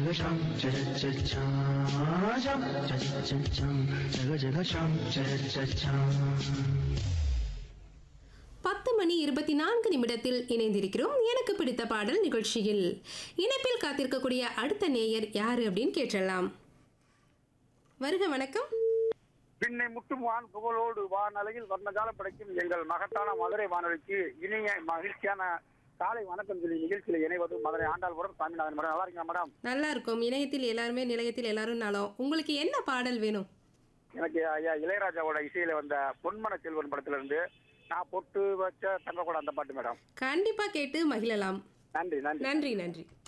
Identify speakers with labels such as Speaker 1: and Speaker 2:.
Speaker 1: ஷம் சரச்சம் ஷம் சரச்சம் ஜக ஜக ஷம் சரச்சம்
Speaker 2: பத்து மணி இருபத்தி நான்கு நிமிடத்தில் இணைந்திருக்கிறோம் எனக்கு பிடித்த பாடல் நிகழ்ச்சியில் இணைப்பில் காத்திருக்கக்கூடிய அடுத்த நேயர் யாரு அப்படின்னு கேட்டலாம் வருக வணக்கம்
Speaker 3: பின்னை முட்டும் வான் புகழோடு வானலையில் வர்ணஜாலம் படைக்கும் எங்கள் மகத்தான மதுரை வானொலிக்கு இனிய மகிழ்ச்சியான காலை வணக்கம் சொல்லி நிகழ்ச்சியில் இணைவது மதுரை ஆண்டாள்புரம் சாமிநாதன் மேடம் நல்லா இருக்கீங்களா மேடம்
Speaker 2: நல்லா இருக்கும் இணையத்தில் எல்லாருமே நிலையத்தில் எல்லாரும் நலம் உங்களுக்கு என்ன பாடல் வேணும்
Speaker 3: எனக்கு ஐயா இளையராஜாவோட இசையில வந்த பொன்மன செல்வன் படத்துல இருந்து நான் பொட்டு வச்ச தங்க கூட அந்த பாட்டு மேடம்
Speaker 2: கண்டிப்பா கேட்டு மகிழலாம்
Speaker 3: நன்றி நன்றி
Speaker 2: நன்றி நன்றி